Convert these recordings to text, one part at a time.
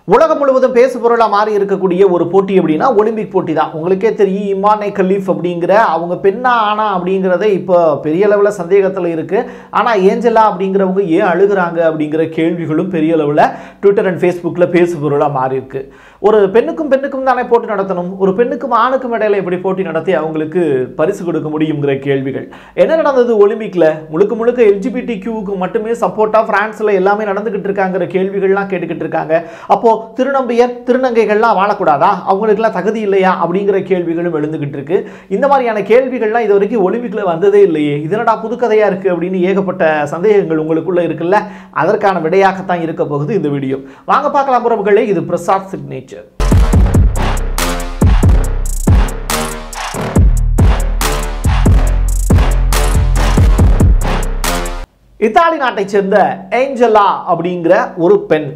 உலகம் முழுவதும் பேசு பொருளாக மாறி இருக்கக்கூடிய ஒரு போட்டி அப்படின்னா ஒலிம்பிக் போட்டி தான் உங்களுக்கே தெரியும் இமானே கலீஃப் அப்படிங்கிற அவங்க பெண்ணா ஆனா அப்படிங்கிறத இப்போ பெரிய அளவில் சந்தேகத்தில் இருக்கு ஆனால் ஏஞ்சலா அப்படிங்கிறவங்க ஏன் அழுகுறாங்க அப்படிங்கிற கேள்விகளும் பெரிய அளவில் ட்விட்டர் அண்ட் ஃபேஸ்புக்கில் பேசு பொருளாக மாறி இருக்கு ஒரு பெண்ணுக்கும் பெண்ணுக்கும் தானே போட்டி நடத்தணும் ஒரு பெண்ணுக்கும் ஆணுக்கும் இடையில எப்படி போட்டி நடத்தி அவங்களுக்கு பரிசு கொடுக்க முடியுங்கிற கேள்விகள் என்ன நடந்தது ஒலிம்பிக்ல முழுக்க முழுக்க எல்ஜிபிடி கியூவுக்கு மட்டுமே சப்போர்ட்டா பிரான்ஸ்ல எல்லாமே நடந்துகிட்டு இருக்காங்கிற கேள்விகள்லாம் கேட்டுக்கிட்டு இருக்காங்க அப்போ திருநம்பியர் திருநங்கைகள்லாம் வாழக்கூடாதா அவங்களுக்குலாம் தகுதி இல்லையா அப்படிங்கிற கேள்விகளும் எழுந்துகிட்டு இருக்கு இந்த மாதிரியான கேள்விகள்லாம் இது வரைக்கும் ஒலிம்பிக்ல வந்ததே இல்லையே இதனடா புதுக்கதையா இருக்கு அப்படின்னு ஏகப்பட்ட சந்தேகங்கள் உங்களுக்குள்ள இருக்குல்ல அதற்கான விடையாகத்தான் இருக்க போகுது இந்த வீடியோ வாங்க பார்க்கலாம் உறவுகளே இது பிரசாத் சிக்னேச்சர் இத்தாலி நாட்டைச் சேர்ந்த ஏஞ்சலா அப்படிங்கிற ஒரு பெண்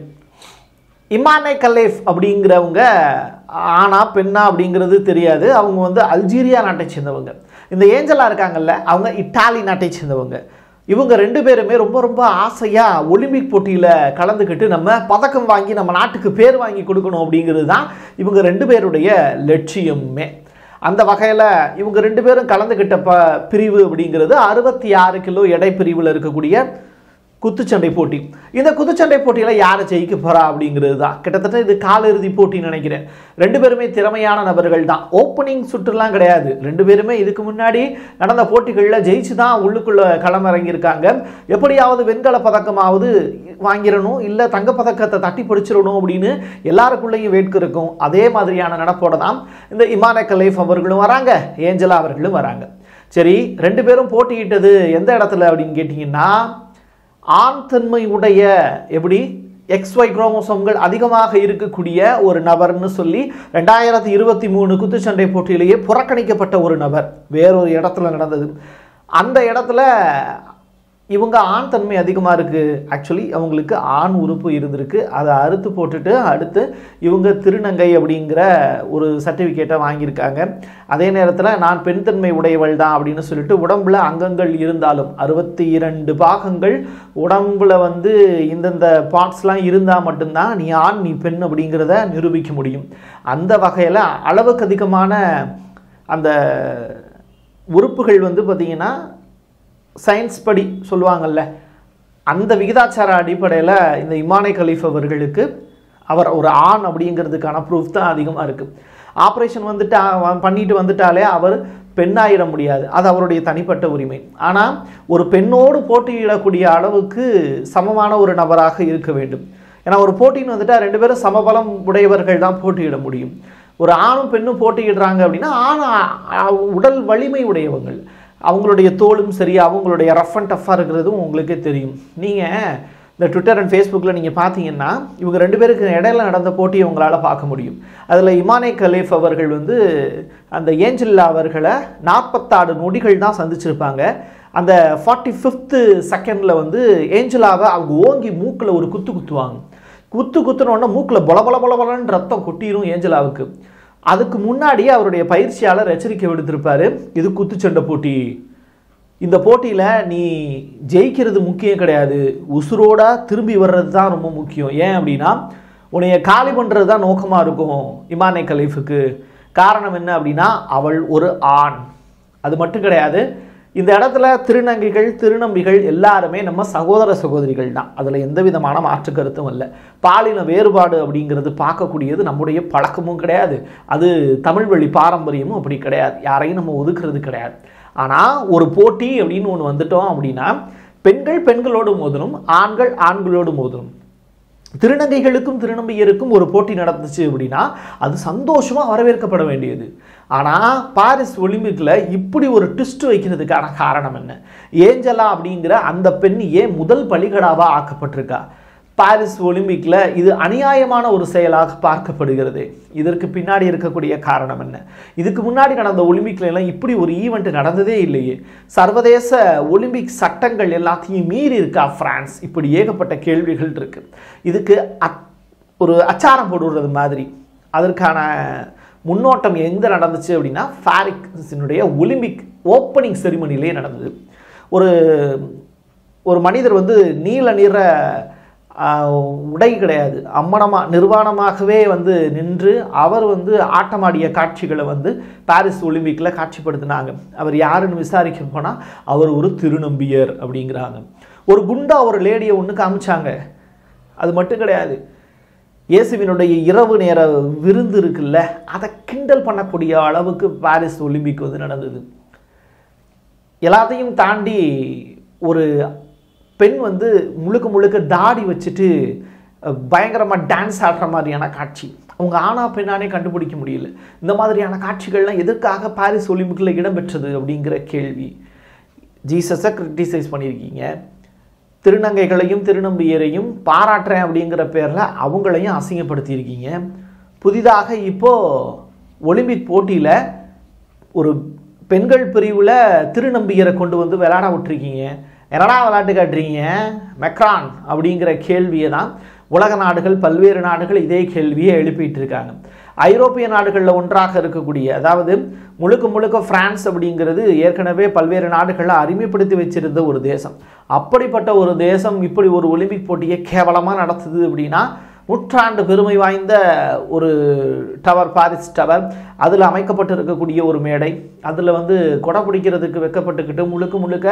இமானே கலேஃப் அப்படிங்கிறவங்க ஆனா பெண்ணா அப்படிங்கிறது தெரியாது அவங்க வந்து அல்ஜீரியா நாட்டை சேர்ந்தவங்க இந்த ஏஞ்சலா இருக்காங்கல்ல அவங்க இத்தாலி நாட்டை சேர்ந்தவங்க இவங்க ரெண்டு பேருமே ரொம்ப ரொம்ப ஆசையாக ஒலிம்பிக் போட்டியில் கலந்துக்கிட்டு நம்ம பதக்கம் வாங்கி நம்ம நாட்டுக்கு பேர் வாங்கி கொடுக்கணும் அப்படிங்கிறது தான் இவங்க ரெண்டு பேருடைய லட்சியமே அந்த வகையில் இவங்க ரெண்டு பேரும் கலந்துக்கிட்ட ப பிரிவு அப்படிங்கிறது அறுபத்தி ஆறு கிலோ எடை பிரிவில் இருக்கக்கூடிய குத்துச்சண்டை போட்டி இந்த குத்துச்சண்டை போட்டியில் யார் ஜெயிக்க போறா அப்படிங்கிறது தான் கிட்டத்தட்ட இது காலிறுதி போட்டின்னு நினைக்கிறேன் ரெண்டு பேருமே திறமையான நபர்கள் தான் ஓப்பனிங் சுற்றுலாம் கிடையாது ரெண்டு பேருமே இதுக்கு முன்னாடி நடந்த போட்டிகளில் ஜெயிச்சு தான் உள்ளுக்குள்ள களம் இறங்கியிருக்காங்க எப்படியாவது வெண்கல பதக்கமாவது வாங்கிடணும் இல்லை தங்கப்பதக்கத்தை தட்டி பிடிச்சிடணும் அப்படின்னு எல்லாருக்குள்ளேயும் வேட்கு இருக்கும் அதே மாதிரியான நடப்போட தான் இந்த இமானே கலைஃப் அவர்களும் வராங்க ஏஞ்சலா அவர்களும் வராங்க சரி ரெண்டு பேரும் போட்டியிட்டது எந்த இடத்துல அப்படின்னு கேட்டிங்கன்னா ஆண் தன்மை உடைய எப்படி எக்ஸ்ஒய் குரோமோசோம்கள் அதிகமாக இருக்கக்கூடிய ஒரு நபர்னு சொல்லி ரெண்டாயிரத்தி இருபத்தி மூணு குத்துச்சண்டை போட்டியிலேயே புறக்கணிக்கப்பட்ட ஒரு நபர் வேறொரு இடத்துல நடந்தது அந்த இடத்துல இவங்க ஆண் தன்மை அதிகமாக இருக்குது ஆக்சுவலி அவங்களுக்கு ஆண் உறுப்பு இருந்திருக்கு அதை அறுத்து போட்டுட்டு அடுத்து இவங்க திருநங்கை அப்படிங்கிற ஒரு சர்டிஃபிகேட்டை வாங்கியிருக்காங்க அதே நேரத்தில் நான் பெண் தன்மை உடையவள் தான் அப்படின்னு சொல்லிட்டு உடம்புல அங்கங்கள் இருந்தாலும் அறுபத்தி இரண்டு பாகங்கள் உடம்புல வந்து இந்தந்த பார்ட்ஸ்லாம் இருந்தால் மட்டும்தான் நீ ஆண் நீ பெண் அப்படிங்கிறத நிரூபிக்க முடியும் அந்த வகையில் அளவுக்கு அதிகமான அந்த உறுப்புகள் வந்து பார்த்திங்கன்னா சயின்ஸ் படி சொல்லுவாங்கல்ல அந்த விகிதாச்சார அடிப்படையில் இந்த இமானை கலீஃப் அவர்களுக்கு அவர் ஒரு ஆண் அப்படிங்கிறதுக்கான ப்ரூஃப் தான் அதிகமாக இருக்குது ஆப்ரேஷன் வந்துட்டு பண்ணிட்டு வந்துட்டாலே அவர் பெண்ணாயிட முடியாது அது அவருடைய தனிப்பட்ட உரிமை ஆனால் ஒரு பெண்ணோடு போட்டியிடக்கூடிய அளவுக்கு சமமான ஒரு நபராக இருக்க வேண்டும் ஏன்னா ஒரு போட்டின்னு வந்துட்டா ரெண்டு பேரும் சமபலம் உடையவர்கள் தான் போட்டியிட முடியும் ஒரு ஆணும் பெண்ணும் போட்டியிடுறாங்க அப்படின்னா ஆண் உடல் வலிமை உடையவங்கள் அவங்களுடைய தோலும் சரி அவங்களுடைய ரஃப் அண்ட் டஃப்பாக இருக்கிறதும் உங்களுக்கே தெரியும் நீங்கள் இந்த ட்விட்டர் அண்ட் ஃபேஸ்புக்கில் நீங்கள் பார்த்தீங்கன்னா இவங்க ரெண்டு பேருக்கு இடையில நடந்த போட்டியை உங்களால் பார்க்க முடியும் அதில் இமானே கலேஃப் அவர்கள் வந்து அந்த ஏஞ்சல்லா அவர்களை நாற்பத்தாறு நொடிகள் தான் சந்திச்சிருப்பாங்க அந்த ஃபார்ட்டி ஃபிஃப்த்து செகண்டில் வந்து ஏஞ்சலாவை அவங்க ஓங்கி மூக்கில் ஒரு குத்து குத்துவாங்க குத்து குத்துனோடனே மூக்கில் பொல பொல பொல பொலன்னு ரத்தம் கொட்டிரும் ஏஞ்சலாவுக்கு அதுக்கு முன்னாடியே அவருடைய பயிற்சியாளர் எச்சரிக்கை விடுத்திருப்பாரு இது குத்துச்சண்டை போட்டி இந்த போட்டியில் நீ ஜெயிக்கிறது முக்கியம் கிடையாது உசுரோட திரும்பி வர்றது தான் ரொம்ப முக்கியம் ஏன் அப்படின்னா உன்னைய காலி பண்ணுறது தான் நோக்கமாக இருக்கும் இமானே கலீஃபுக்கு காரணம் என்ன அப்படின்னா அவள் ஒரு ஆண் அது மட்டும் கிடையாது இந்த இடத்துல திருநங்கைகள் திருநம்பிகள் எல்லாருமே நம்ம சகோதர சகோதரிகள் தான் அதில் எந்த விதமான மாற்று கருத்தும் இல்லை பாலின வேறுபாடு அப்படிங்கிறது பார்க்கக்கூடியது நம்முடைய பழக்கமும் கிடையாது அது தமிழ் வழி பாரம்பரியமும் அப்படி கிடையாது யாரையும் நம்ம ஒதுக்குறது கிடையாது ஆனால் ஒரு போட்டி அப்படின்னு ஒன்று வந்துட்டோம் அப்படின்னா பெண்கள் பெண்களோடு மோதணும் ஆண்கள் ஆண்களோடு மோதணும் திருநங்கைகளுக்கும் திருநம்பியருக்கும் ஒரு போட்டி நடந்துச்சு அப்படின்னா அது சந்தோஷமாக வரவேற்கப்பட வேண்டியது ஆனால் பாரிஸ் ஒலிம்பிக்கில் இப்படி ஒரு ட்விஸ்ட் வைக்கிறதுக்கான காரணம் என்ன ஏஞ்சலா அப்படிங்கிற அந்த பெண் ஏன் முதல் பலிகடாவாக ஆக்கப்பட்டிருக்கா பாரிஸ் ஒலிம்பிக்கில் இது அநியாயமான ஒரு செயலாக பார்க்கப்படுகிறது இதற்கு பின்னாடி இருக்கக்கூடிய காரணம் என்ன இதுக்கு முன்னாடி நடந்த ஒலிம்பிக்ல எல்லாம் இப்படி ஒரு ஈவெண்ட் நடந்ததே இல்லையே சர்வதேச ஒலிம்பிக் சட்டங்கள் எல்லாத்தையும் மீறி இருக்கா பிரான்ஸ் இப்படி ஏகப்பட்ட கேள்விகள் இருக்கு இதுக்கு அத் ஒரு அச்சாரம் போடுறது மாதிரி அதற்கான முன்னோட்டம் எங்கே நடந்துச்சு அப்படின்னா ஃபாரிக்ஸினுடைய ஒலிம்பிக் ஓப்பனிங் செரிமனிலே நடந்தது ஒரு ஒரு மனிதர் வந்து நீல நிற ஆஹ், உடை கிடையாது அம்மனமாக நிர்வாணமாகவே வந்து நின்று அவர் வந்து ஆட்டமாடிய காட்சிகளை வந்து பாரிஸ் ஒலிம்பிக்கில் காட்சிப்படுத்தினாங்க அவர் யாருன்னு விசாரிக்க போனால் அவர் ஒரு திருநம்பியர் அப்படிங்கிறாங்க ஒரு குண்டா ஒரு லேடியை ஒன்று காமிச்சாங்க அது மட்டும் கிடையாது இயேசுவினுடைய இரவு நேர விருந்து இருக்குல்ல அதை கிண்டல் பண்ணக்கூடிய அளவுக்கு பாரிஸ் ஒலிம்பிக் வந்து நடந்தது எல்லாத்தையும் தாண்டி ஒரு பெண் வந்து முழுக்க முழுக்க தாடி வச்சுட்டு பயங்கரமாக டான்ஸ் ஆடுற மாதிரியான காட்சி அவங்க ஆனா பெண்ணானே கண்டுபிடிக்க முடியல இந்த மாதிரியான காட்சிகள்லாம் எதற்காக பாரிஸ் ஒலிம்பிக்கில் இடம்பெற்றது அப்படிங்கிற கேள்வி ஜீசஸை கிரிட்டிசைஸ் பண்ணியிருக்கீங்க திருநங்கைகளையும் திருநம்பியரையும் பாராட்டுறேன் அப்படிங்கிற பேரில் அவங்களையும் அசிங்கப்படுத்தியிருக்கீங்க புதிதாக இப்போது ஒலிம்பிக் போட்டியில் ஒரு பெண்கள் பிரிவில் திருநம்பியரை கொண்டு வந்து விளையாட விட்டுருக்கீங்க என்னடா விளையாட்டு காட்டுறீங்க மெக்ரான் அப்படிங்கிற கேள்வியை தான் உலக நாடுகள் பல்வேறு நாடுகள் இதே கேள்வியை எழுப்பிட்டு இருக்காங்க ஐரோப்பிய நாடுகளில் ஒன்றாக இருக்கக்கூடிய அதாவது முழுக்க முழுக்க பிரான்ஸ் அப்படிங்கிறது ஏற்கனவே பல்வேறு நாடுகளில் அறிமுகப்படுத்தி வச்சிருந்த ஒரு தேசம் அப்படிப்பட்ட ஒரு தேசம் இப்படி ஒரு ஒலிம்பிக் போட்டியை கேவலமாக நடத்துது அப்படின்னா நூற்றாண்டு பெருமை வாய்ந்த ஒரு டவர் பாரிஸ் டவர் அதில் அமைக்கப்பட்டு இருக்கக்கூடிய ஒரு மேடை அதில் வந்து கொடை பிடிக்கிறதுக்கு வைக்கப்பட்டுக்கிட்டு முழுக்க முழுக்க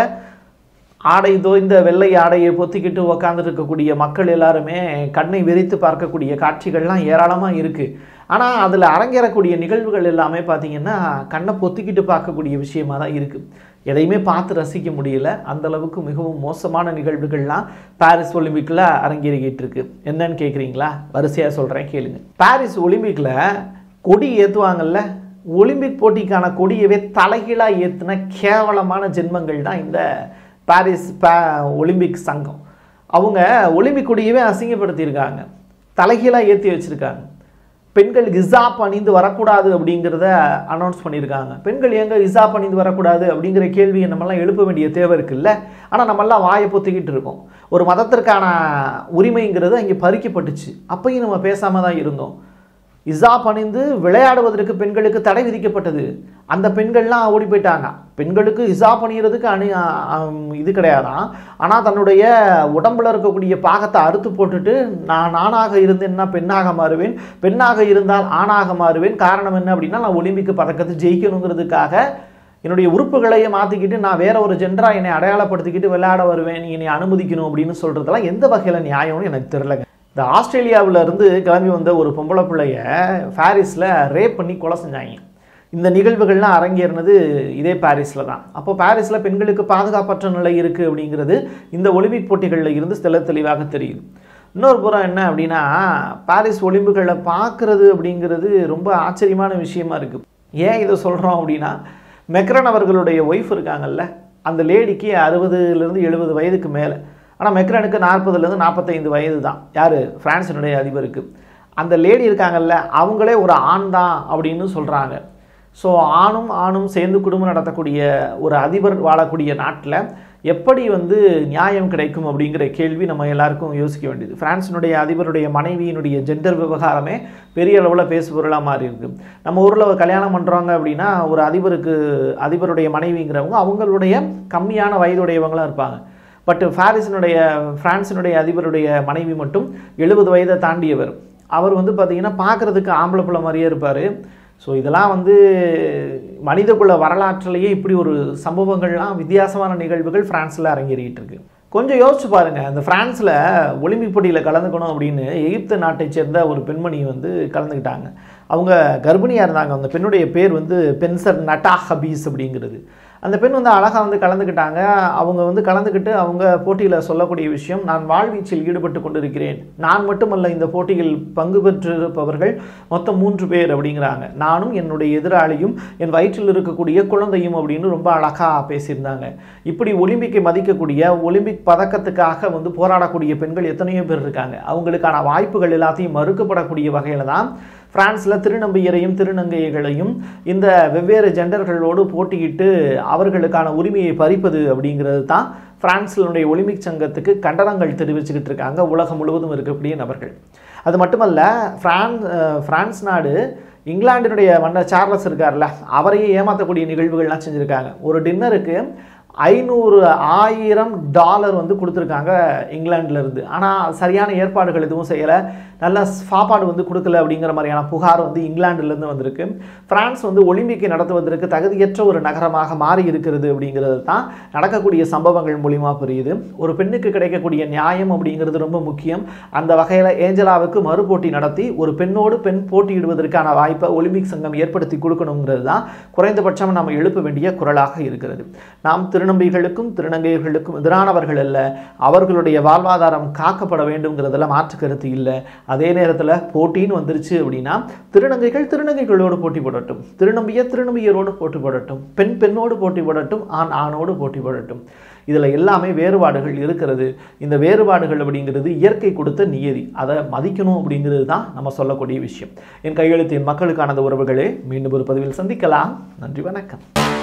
ஆடை தோய்ந்த வெள்ளை ஆடையை பொத்திக்கிட்டு உக்காந்துட்டு இருக்கக்கூடிய மக்கள் எல்லாருமே கண்ணை விரித்து பார்க்கக்கூடிய காட்சிகள்லாம் ஏராளமாக இருக்குது ஆனால் அதில் அரங்கேறக்கூடிய நிகழ்வுகள் எல்லாமே பார்த்தீங்கன்னா கண்ணை பொத்திக்கிட்டு பார்க்கக்கூடிய விஷயமா தான் இருக்குது எதையுமே பார்த்து ரசிக்க முடியல அந்த அளவுக்கு மிகவும் மோசமான நிகழ்வுகள்லாம் பாரிஸ் ஒலிம்பிக்கில் அரங்கேறிக்கிட்டு இருக்கு என்னன்னு கேட்குறீங்களா வரிசையாக சொல்கிறேன் கேளுங்க பாரிஸ் ஒலிம்பிக்கில் கொடி ஏற்றுவாங்கல்ல ஒலிம்பிக் போட்டிக்கான கொடியவே தலைகீழாக ஏற்றின கேவலமான ஜென்மங்கள் தான் இந்த பாரிஸ் பா ஒலிம்பிக் சங்கம் அவங்க ஒலிம்பிக் கொடியவே அசிங்கப்படுத்தியிருக்காங்க தலைகீழாக ஏற்றி வச்சுருக்காங்க பெண்கள் ஹிசாப் அணிந்து வரக்கூடாது அப்படிங்கிறத அனௌன்ஸ் பண்ணியிருக்காங்க பெண்கள் எங்க ஹிசாப் அணிந்து வரக்கூடாது அப்படிங்கிற கேள்வியை நம்மலாம் எழுப்ப வேண்டிய தேவை இருக்குல்ல ஆனால் நம்மெல்லாம் வாயை பொத்திக்கிட்டு இருக்கோம் ஒரு மதத்திற்கான உரிமைங்கிறது அங்கே பறிக்கப்பட்டுச்சு அப்பயும் நம்ம பேசாம தான் இருந்தோம் இசாப் அணிந்து விளையாடுவதற்கு பெண்களுக்கு தடை விதிக்கப்பட்டது அந்த பெண்கள்லாம் ஓடி போயிட்டாங்க பெண்களுக்கு இசாப் அணிகிறதுக்கு அணி ஆ- ஆம், இது கிடையாதான் ஆனால் தன்னுடைய உடம்புல இருக்கக்கூடிய பாகத்தை அறுத்து போட்டுட்டு நான் ஆணாக இருந்தேன்னா பெண்ணாக மாறுவேன் பெண்ணாக இருந்தால் ஆணாக மாறுவேன் காரணம் என்ன அப்படின்னா நான் ஒலிம்பிக் பதக்கத்தை ஜெயிக்கணுங்கிறதுக்காக என்னுடைய உறுப்புகளையே மாற்றிக்கிட்டு நான் வேற ஒரு ஜென்டரா என்னை அடையாளப்படுத்திக்கிட்டு விளையாட வருவேன் நீ என்னை அனுமதிக்கணும் அப்படின்னு சொல்கிறதெல்லாம் எந்த வகையில் நியாயம்னு எனக்கு தெரியலங்க இந்த ஆஸ்திரேலியாவுல இருந்து கிளம்பி வந்த ஒரு பொம்பளை பிள்ளைய பாரிஸில் ரேப் பண்ணி கொலை செஞ்சாங்க இந்த நிகழ்வுகள்லாம் அரங்கேறினது இதே பாரிஸில் தான் அப்போ பாரிஸில் பெண்களுக்கு பாதுகாப்பற்ற நிலை இருக்குது அப்படிங்கிறது இந்த ஒலிம்பிக் போட்டிகளில் இருந்து தெள்ள தெளிவாக தெரியுது இன்னொரு புறம் என்ன அப்படின்னா பாரிஸ் ஒலிம்பிக்களில் பார்க்குறது அப்படிங்கிறது ரொம்ப ஆச்சரியமான விஷயமா இருக்குது ஏன் இதை சொல்கிறோம் அப்படின்னா மெக்ரன் அவர்களுடைய ஒய்ஃப் இருக்காங்கல்ல அந்த லேடிக்கு அறுபதுலேருந்து எழுபது வயதுக்கு மேலே ஆனால் மெக்ரனுக்கு நாற்பதுலேருந்து நாற்பத்தைந்து வயது தான் யார் பிரான்சினுடைய அதிபருக்கு அந்த லேடி இருக்காங்கல்ல அவங்களே ஒரு ஆண் தான் அப்படின்னு சொல்கிறாங்க ஸோ ஆணும் ஆணும் சேர்ந்து குடும்பம் நடத்தக்கூடிய ஒரு அதிபர் வாழக்கூடிய நாட்டில் எப்படி வந்து நியாயம் கிடைக்கும் அப்படிங்கிற கேள்வி நம்ம எல்லாருக்கும் யோசிக்க வேண்டியது பிரான்சினுடைய அதிபருடைய மனைவியினுடைய ஜெண்டர் விவகாரமே பெரிய அளவில் பேசுபொருளாக மாறி இருக்கு நம்ம ஊரில் கல்யாணம் பண்ணுறாங்க அப்படின்னா ஒரு அதிபருக்கு அதிபருடைய மனைவிங்கிறவங்க அவங்களுடைய கம்மியான வயதுடையவங்களாம் இருப்பாங்க பட் பாரிஸினுடைய பிரான்சினுடைய அதிபருடைய மனைவி மட்டும் எழுபது வயதை தாண்டியவர் அவர் வந்து பார்த்தீங்கன்னா பார்க்குறதுக்கு ஆம்பளை பிள்ளை மாதிரியே இருப்பார் ஸோ இதெல்லாம் வந்து மனிதகுல வரலாற்றிலேயே இப்படி ஒரு சம்பவங்கள்லாம் வித்தியாசமான நிகழ்வுகள் பிரான்ஸில் அரங்கேறிக்கிட்டு இருக்கு கொஞ்சம் யோசிச்சு பாருங்க இந்த பிரான்ஸில் ஒலிம்பிக் போட்டியில் கலந்துக்கணும் அப்படின்னு எகிப்து நாட்டை சேர்ந்த ஒரு பெண்மணி வந்து கலந்துக்கிட்டாங்க அவங்க கர்ப்பிணியாக இருந்தாங்க அந்த பெண்ணுடைய பேர் வந்து பென்சர் நட்டா ஹபீஸ் அப்படிங்கிறது அந்த பெண் வந்து அழகாக வந்து கலந்துக்கிட்டாங்க அவங்க வந்து கலந்துக்கிட்டு அவங்க போட்டியில் சொல்லக்கூடிய விஷயம் நான் வாழ்வீச்சில் ஈடுபட்டு கொண்டிருக்கிறேன் நான் மட்டுமல்ல இந்த போட்டியில் பங்கு பெற்றிருப்பவர்கள் மொத்தம் மூன்று பேர் அப்படிங்கிறாங்க நானும் என்னுடைய எதிராளியும் என் வயிற்றில் இருக்கக்கூடிய குழந்தையும் அப்படின்னு ரொம்ப அழகாக பேசியிருந்தாங்க இப்படி ஒலிம்பிக்கை மதிக்கக்கூடிய ஒலிம்பிக் பதக்கத்துக்காக வந்து போராடக்கூடிய பெண்கள் எத்தனையோ பேர் இருக்காங்க அவங்களுக்கான வாய்ப்புகள் எல்லாத்தையும் மறுக்கப்படக்கூடிய வகையில் தான் பிரான்ஸில் திருநம்பியரையும் திருநங்கைகளையும் இந்த வெவ்வேறு ஜெண்டர்களோடு போட்டியிட்டு அவர்களுக்கான உரிமையை பறிப்பது அப்படிங்கிறது தான் பிரான்ஸினுடைய ஒலிம்பிக் சங்கத்துக்கு கண்டனங்கள் தெரிவிச்சுக்கிட்டு இருக்காங்க உலகம் முழுவதும் இருக்கக்கூடிய நபர்கள் அது மட்டுமல்ல பிரான்ஸ் அஹ், பிரான்ஸ் நாடு இங்கிலாந்தினுடைய மன்னர் சார்லஸ் இருக்கார்ல அவரையே ஏமாற்றக்கூடிய நிகழ்வுகள்லாம் செஞ்சுருக்காங்க ஒரு டின்னருக்கு ஐநூறு ஆயிரம் டாலர் வந்து கொடுத்துருக்காங்க இங்கிலாந்துல இருந்து ஆனால் சரியான ஏற்பாடுகள் எதுவும் செய்யலை நல்ல சாப்பாடு வந்து கொடுக்கல அப்படிங்கிற மாதிரியான புகார் வந்து இங்கிலாந்துலேருந்து வந்திருக்கு பிரான்ஸ் வந்து ஒலிம்பிக்கை நடத்துவதற்கு தகுதியற்ற ஒரு நகரமாக மாறி இருக்கிறது அப்படிங்கிறது தான் நடக்கக்கூடிய சம்பவங்கள் மூலிமா புரியுது ஒரு பெண்ணுக்கு கிடைக்கக்கூடிய நியாயம் அப்படிங்கிறது ரொம்ப முக்கியம் அந்த வகையில் ஏஞ்சலாவுக்கு மறுபோட்டி நடத்தி ஒரு பெண்ணோடு பெண் போட்டியிடுவதற்கான வாய்ப்பை ஒலிம்பிக் சங்கம் ஏற்படுத்தி கொடுக்கணுங்கிறது தான் குறைந்தபட்சம் நம்ம எழுப்ப வேண்டிய குரலாக இருக்கிறது நாம் திருநம்பிகளுக்கும் திருநங்கைகளுக்கும் எதிரானவர்கள் அல்ல அவர்களுடைய வாழ்வாதாரம் காக்கப்பட வேண்டுங்கிறதுல மாற்று கருத்து இல்லை அதே நேரத்தில் போட்டின்னு வந்துருச்சு அப்படின்னா திருநங்கைகள் திருநங்கைகளோடு போட்டி போடட்டும் திருநம்பிய திருநம்பியரோடு போட்டி போடட்டும் பெண் பெண்ணோடு போட்டி போடட்டும் ஆண் ஆணோடு போட்டி போடட்டும் இதில் எல்லாமே வேறுபாடுகள் இருக்கிறது இந்த வேறுபாடுகள் அப்படிங்கிறது இயற்கை கொடுத்த நியதி அதை மதிக்கணும் அப்படிங்கிறது தான் நம்ம சொல்லக்கூடிய விஷயம் என் கையெழுத்து என் மக்களுக்கானது உறவுகளே மீண்டும் ஒரு பதிவில் சந்திக்கலாம் நன்றி வணக்கம்